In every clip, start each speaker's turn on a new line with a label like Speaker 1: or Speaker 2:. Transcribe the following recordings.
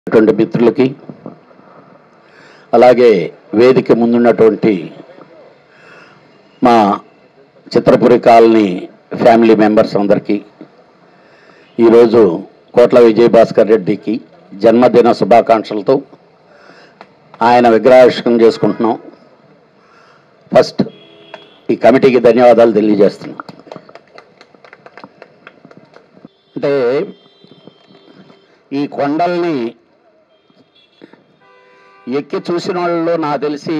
Speaker 1: ఉన్నటువంటి మిత్రులకి అలాగే వేదిక ముందున్నటువంటి మా చిత్రపురి కాలనీ ఫ్యామిలీ మెంబర్స్ అందరికీ ఈరోజు కోట్ల విజయభాస్కర్ రెడ్డికి జన్మదిన శుభాకాంక్షలతో ఆయన విగ్రహావిష్కరణ చేసుకుంటున్నాం ఫస్ట్ ఈ కమిటీకి ధన్యవాదాలు తెలియజేస్తున్నాం అంటే ఈ కొండల్ని ఎక్కి చూసిన వాళ్ళు నాకు తెలిసి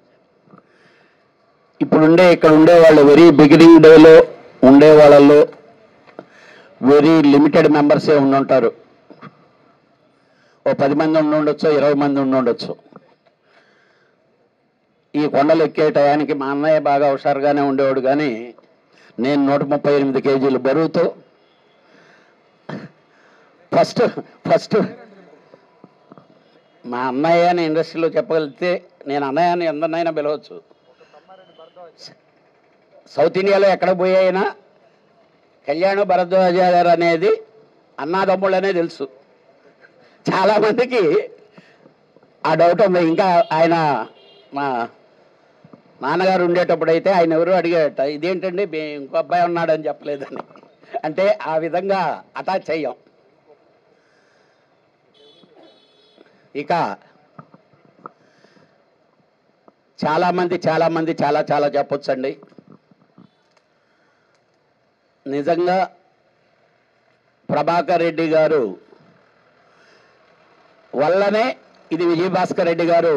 Speaker 1: ఇప్పుడుండే ఇక్కడ ఉండే వాళ్ళు వెరీ బిగినింగ్ డేలో ఉండే వాళ్ళలో వెరీ లిమిటెడ్ మెంబర్సే ఉండుంటారు ఓ పది మంది ఉండి ఉండొచ్చు ఇరవై మంది ఉండి ఉండొచ్చు ఈ కొండలు ఎక్కే టయానికి మా అన్నయ్య బాగా హుషారుగానే ఉండేవాడు కానీ నేను నూట ముప్పై ఎనిమిది కేజీలు బరువుతో ఫస్ట్ ఫస్ట్ మా అన్నయ్య అని ఇండస్ట్రీలో చెప్పగలిగితే నేను అన్నయ్య అని ఎందరినైనా పిలవచ్చు సౌత్ ఇండియాలో ఎక్కడ పోయినా కళ్యాణ్ భరద్వాజ గారు అనేది అన్నాదమ్ముళ్ళనే తెలుసు చాలామందికి ఆ డౌట్ ఉంది ఇంకా ఆయన మా నాన్నగారు ఉండేటప్పుడు అయితే ఆయన ఎవరు అడిగేట ఇదేంటండి మీ ఇంకో అబ్బాయి ఉన్నాడని చెప్పలేదని అంటే ఆ విధంగా అటాచ్ చెయ్యం ఇక చాలామంది చాలామంది చాలా చాలా చెప్పొచ్చండి నిజంగా ప్రభాకర్ రెడ్డి గారు వల్లనే ఇది విజయభాస్కర్ రెడ్డి గారు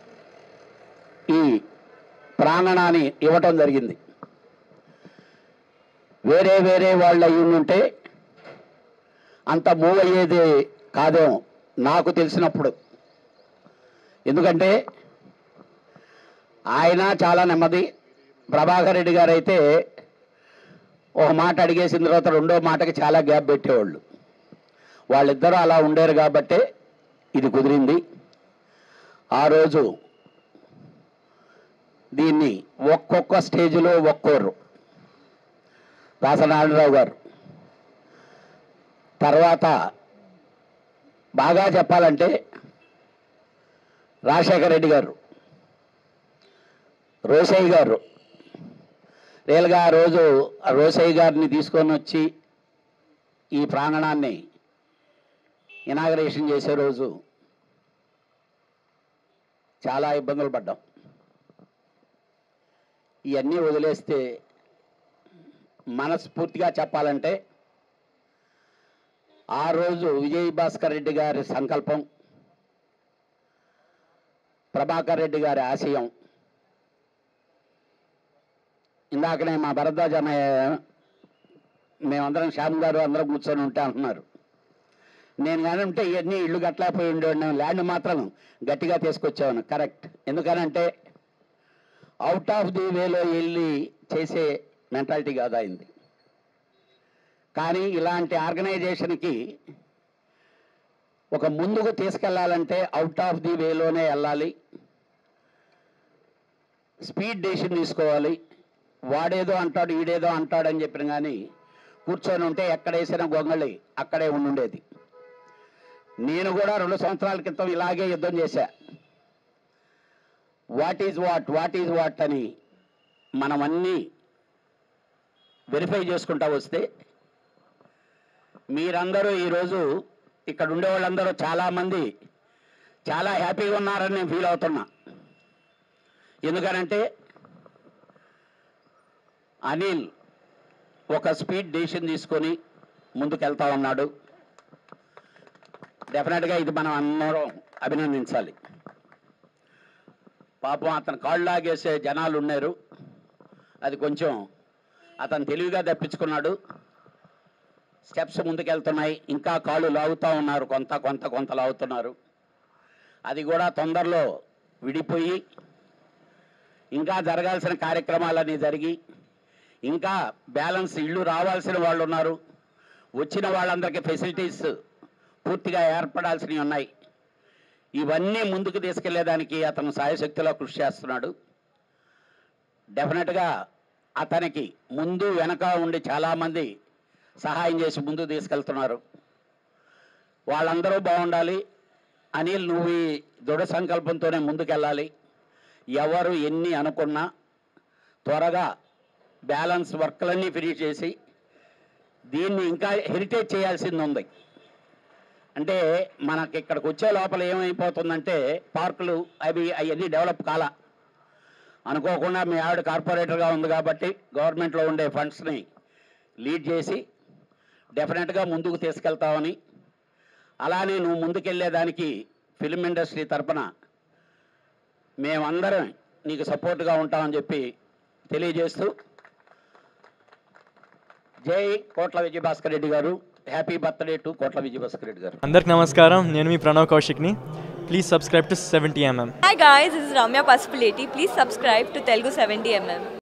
Speaker 1: ఈ ప్రాంగణాన్ని ఇవ్వటం జరిగింది వేరే వేరే వాళ్ళు అయి ఉంటే అంత మూవ్ అయ్యేది కాదేమో నాకు తెలిసినప్పుడు ఎందుకంటే ఆయన చాలా నెమ్మది ప్రభాకర్ రెడ్డి గారు అయితే ఒక మాట అడిగేసిన తర్వాత రెండో మాటకి చాలా గ్యాప్ పెట్టేవాళ్ళు వాళ్ళిద్దరూ అలా ఉండేరు కాబట్టే ఇది కుదిరింది ఆ రోజు దీన్ని ఒక్కొక్క స్టేజ్లో ఒక్కోరు దాసనారాయణరావు గారు తర్వాత బాగా చెప్పాలంటే రాజశేఖర రెడ్డి గారు రోసయ్య గారు రియల్గా ఆ రోజు ఆ రోసయ్య గారిని తీసుకొని వచ్చి ఈ ప్రాంగణాన్ని ఇనాగరేషన్ చేసే రోజు చాలా ఇబ్బందులు పడ్డాం ఇవన్నీ వదిలేస్తే మనస్ఫూర్తిగా చెప్పాలంటే ఆ రోజు విజయ్ భాస్కర్ రెడ్డి గారి సంకల్పం ప్రభాకర్ రెడ్డి గారి ఆశయం ఇందాకనే మా భరద్వాజ అన్నయ్య మేమందరం శ్యామ్ గారు అందరం కూర్చొని ఉంటే అంటున్నారు నేను కానీ ఉంటే ఇవన్నీ ఇల్లు గట్లేకపోయి ఉండేవాడిని ల్యాండ్ మాత్రం గట్టిగా తీసుకొచ్చేవాను కరెక్ట్ ఎందుకనంటే అవుట్ ఆఫ్ ది వేలో వెళ్ళి చేసే మెంటాలిటీ కాదు అయింది కానీ ఇలాంటి ఆర్గనైజేషన్కి ఒక ముందుకు తీసుకెళ్లాలంటే అవుట్ ఆఫ్ ది వేలోనే వెళ్ళాలి స్పీడ్ డెసిషన్ తీసుకోవాలి వాడేదో అంటాడు ఈడేదో అంటాడు అని చెప్పిన కానీ కూర్చొని ఉంటే ఎక్కడ వేసిన గొంగళి అక్కడే ఉండుండేది నేను కూడా రెండు సంవత్సరాల క్రితం ఇలాగే యుద్ధం చేశా what is what what is what అని మనం అన్నీ వెరిఫై చేసుకుంటా వస్తే మీరందరూ ఈరోజు ఇక్కడ ఉండే వాళ్ళందరూ చాలామంది చాలా హ్యాపీగా ఉన్నారని నేను ఫీల్ అవుతున్నా ఎందుకనంటే అనిల్ ఒక స్పీడ్ డెసిషన్ తీసుకొని ముందుకెళ్తా ఉన్నాడు డెఫినెట్గా ఇది మనం అందరం అభినందించాలి పాపం అతను కాళ్ళు లాగేసే జనాలు ఉన్నారు అది కొంచెం అతను తెలివిగా తప్పించుకున్నాడు స్టెప్స్ ముందుకెళ్తున్నాయి ఇంకా కాళ్ళు లాగుతూ ఉన్నారు కొంత కొంత కొంత లాగుతున్నారు అది కూడా తొందరలో విడిపోయి ఇంకా జరగాల్సిన కార్యక్రమాలన్నీ జరిగి ఇంకా బ్యాలెన్స్ ఇళ్ళు రావాల్సిన వాళ్ళు ఉన్నారు వచ్చిన వాళ్ళందరికీ ఫెసిలిటీస్ పూర్తిగా ఏర్పడాల్సినవి ఉన్నాయి ఇవన్నీ ముందుకు తీసుకెళ్లేదానికి అతను సాయశక్తిలో కృషి చేస్తున్నాడు డెఫినెట్గా అతనికి ముందు వెనక ఉండి చాలామంది సహాయం చేసి ముందుకు తీసుకెళ్తున్నారు వాళ్ళందరూ బాగుండాలి అనిల్ నువ్వు ఈ దృఢ సంకల్పంతోనే ముందుకెళ్ళాలి ఎవరు ఎన్ని అనుకున్నా త్వరగా బ్యాలెన్స్ వర్క్లన్నీ ఫినిష్ చేసి దీన్ని ఇంకా హెరిటేజ్ చేయాల్సింది ఉంది అంటే మనకి ఇక్కడికి వచ్చే లోపల ఏమైపోతుందంటే పార్కులు అవి అవన్నీ డెవలప్ కాలా అనుకోకుండా మీ ఆవిడ కార్పొరేటర్గా ఉంది కాబట్టి గవర్నమెంట్లో ఉండే ఫండ్స్ని లీడ్ చేసి డెఫినెట్గా ముందుకు తీసుకెళ్తామని అలానే నువ్వు ముందుకెళ్ళేదానికి ఫిలిం ఇండస్ట్రీ తరపున మేమందరం నీకు సపోర్ట్గా ఉంటామని చెప్పి తెలియజేస్తూ జై కోట్ల విజయభాస్కర్ రెడ్డి గారు హ్యాపీ బర్త్డే టు కోట్ల విజయభాస్కర్ రెడ్డి గారు
Speaker 2: అందరికి నమస్కారం నేను మీ ప్రణవ్ కౌశిక్ని please subscribe to seventy MM
Speaker 3: Hi guys, this is Ramya Pasupuleti. Please subscribe to Telugu 70mm.